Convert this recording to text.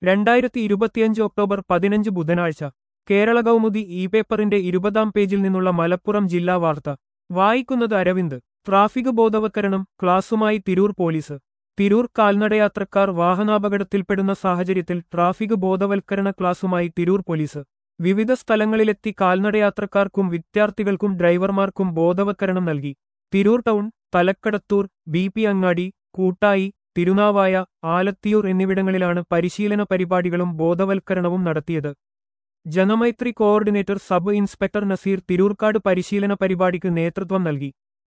രണ്ടായിരത്തി ഇരുപത്തിയഞ്ച് ഒക്ടോബർ പതിനഞ്ച് ബുധനാഴ്ച കേരള കൗമുദി ഇ പേപ്പറിന്റെ ഇരുപതാം പേജിൽ നിന്നുള്ള മലപ്പുറം ജില്ലാ വാർത്ത വായിക്കുന്നത് അരവിന്ദ് ട്രാഫിക് ബോധവൽക്കരണം ക്ലാസുമായി തിരൂർ പോലീസ് തിരൂർ കാൽനടയാത്രക്കാർ വാഹനാപകടത്തിൽപ്പെടുന്ന സാഹചര്യത്തിൽ ട്രാഫിക് ബോധവൽക്കരണ ക്ലാസുമായി തിരൂർ പോലീസ് വിവിധ സ്ഥലങ്ങളിലെത്തി കാൽനടയാത്രക്കാർക്കും വിദ്യാർത്ഥികൾക്കും ഡ്രൈവർമാർക്കും ബോധവൽക്കരണം നൽകി Tirur town Thalakkadathur B P Angadi Koottayi Thirunavaya Alathiyur എന്നിവിടങ്ങളിലാണ് പരിശീലന പരിപാടികളും ബോധവൽക്കരണവും നടത്തിയത് Janamaithri coordinator sub inspector Naseer Thirurkkad പരിശീലന പരിപാടിക്ക് നേതൃത്വം നൽകി